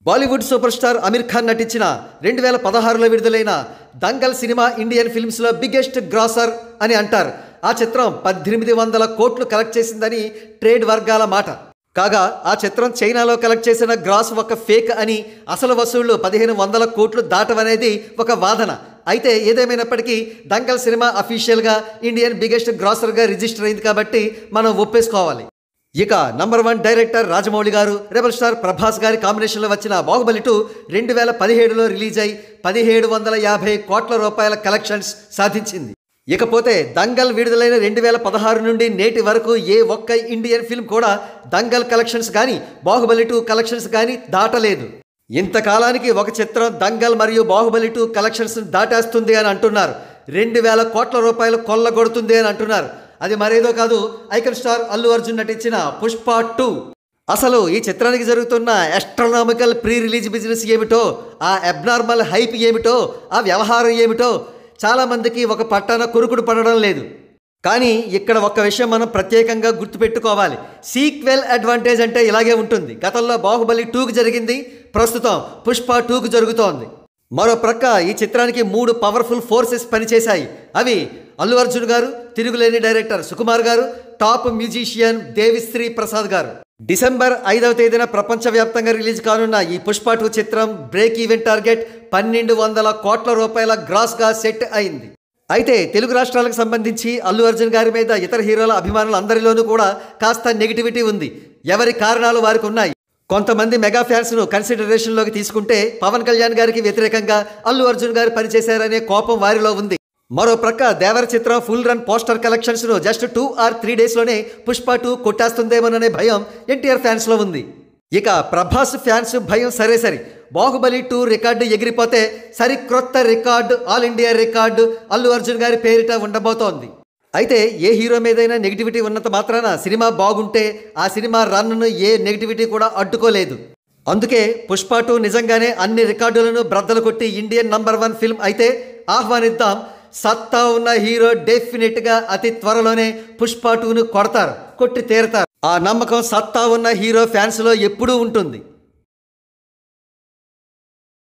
Bollywood super star Aamir Khan నటించిన రెండు వేల పదహారులో విడుదలైన దంగల్ సినిమా ఇండియన్ ఫిల్మ్స్లో బిగ్గెస్ట్ గ్రాసర్ అని అంటారు ఆ చిత్రం పద్దెనిమిది వందల కోట్లు కలెక్ట్ చేసిందని ట్రేడ్ వర్గాల మాట కాగా ఆ చిత్రం చైనాలో కలెక్ట్ చేసిన గ్రాస్ ఒక ఫేక్ అని అసలు వసూళ్లు పదిహేను వందల కోట్లు దాటవనేది ఒక వాదన అయితే ఏదేమైనప్పటికీ దంగల్ సినిమా అఫీషియల్గా ఇండియన్ బిగ్గెస్ట్ గ్రాసర్గా రిజిస్టర్ అయింది కాబట్టి మనం ఒప్పేసుకోవాలి ఇక నంబర్ వన్ డైరెక్టర్ రాజమౌళి గారు రెబల్ స్టార్ ప్రభాస్ గారి కాంబినేషన్లో వచ్చిన బాహుబలి టూ రెండు వేల పదిహేడులో రిలీజ్ అయి పదిహేడు వందల యాభై కోట్ల రూపాయల కలెక్షన్స్ సాధించింది ఇకపోతే దంగల్ విడుదలైన రెండు వేల పదహారు నుండి నేటి వరకు ఏ ఒక్క ఇండియన్ ఫిల్మ్ కూడా దంగల్ కలెక్షన్స్ కానీ బాహుబలి టూ కలెక్షన్స్ కానీ దాటలేదు ఇంతకాలానికి ఒక చిత్రం దంగల్ మరియు బాహుబలి టూ కలెక్షన్స్ దాటేస్తుంది అని అంటున్నారు రెండు వేల కోట్ల రూపాయలు కొల్లగొడుతుంది అని అంటున్నారు అది మరేదో కాదు ఐకన్ స్టార్ అల్లు అర్జున్ నటించిన పుష్ప టూ అసలు ఈ చిత్రానికి జరుగుతున్న ఎస్ట్రానామికల్ ప్రీ రిలీజ్ బిజినెస్ ఏమిటో ఆ అబ్నార్మల్ హైప్ ఏమిటో ఆ వ్యవహారం ఏమిటో చాలామందికి ఒక పట్టాన కురుకుడు పడడం లేదు కానీ ఇక్కడ ఒక్క విషయం మనం ప్రత్యేకంగా గుర్తుపెట్టుకోవాలి సీక్వెల్ అడ్వాంటేజ్ అంటే ఇలాగే ఉంటుంది గతంలో బాహుబలి టూకి జరిగింది ప్రస్తుతం పుష్ప టూకు జరుగుతోంది మరో ప్రక్క ఈ చిత్రానికి మూడు పవర్ఫుల్ ఫోర్సెస్ పనిచేశాయి అవి అల్లు అర్జున్ గారు తిరుగులేని డైరెక్టర్ సుకుమార్ గారు టాప్ మ్యూజిషియన్ దేవిశ్రీ ప్రసాద్ గారు డిసెంబర్ ఐదవ తేదీన ప్రపంచవ్యాప్తంగా రిలీజ్ కానున్న ఈ పుష్ప టూ చిత్రం బ్రేక్ ఈవెన్ టార్గెట్ పన్నెండు వందల కోట్ల రూపాయల గ్రాస్గా సెట్ అయింది అయితే తెలుగు రాష్ట్రాలకు సంబంధించి అల్లు అర్జున్ గారి మీద ఇతర హీరోల అభిమానులు అందరిలోనూ కూడా కాస్త నెగిటివిటీ ఉంది ఎవరి కారణాలు వారికి ఉన్నాయి కొంతమంది మెగా ఫ్యాన్స్ను కన్సిడరేషన్లోకి తీసుకుంటే పవన్ కళ్యాణ్ గారికి వ్యతిరేకంగా అల్లు అర్జున్ గారు పనిచేశారనే కోపం వారిలో ఉంది మరో ప్రక్క దేవర చిత్రం ఫుల్ రన్ పోస్టర్ కలెక్షన్స్ను జస్ట్ టూ ఆర్ త్రీ డేస్లోనే పుష్ప టూ కొట్టేస్తుందేమోననే భయం ఎన్టీఆర్ ఫ్యాన్స్లో ఉంది ఇక ప్రభాస్ ఫ్యాన్స్ భయం సరే సరి బాహుబలి టూ రికార్డు ఎగిరిపోతే సరిక్రొత్త record all India record Allu Arjun గారి పేరిట ఉండబోతోంది అయితే ఏ హీరో మీదైనా నెగిటివిటీ ఉన్నంత మాత్రాన సినిమా బాగుంటే ఆ సినిమా రన్ను ఏ నెగిటివిటీ కూడా అడ్డుకోలేదు అందుకే పుష్ప టూ నిజంగానే అన్ని రికార్డులను బ్రద్దలు కొట్టి ఇండియన్ నంబర్ వన్ ఫిల్మ్ అయితే ఆహ్వానిద్దాం సత్తా ఉన్న హీరో డెఫినెట్గా అతి త్వరలోనే పుష్ప టూను కొడతారు కొట్టి తీరతారు ఆ నమ్మకం సత్తా ఉన్న హీరో ఫ్యాన్స్లో ఎప్పుడూ ఉంటుంది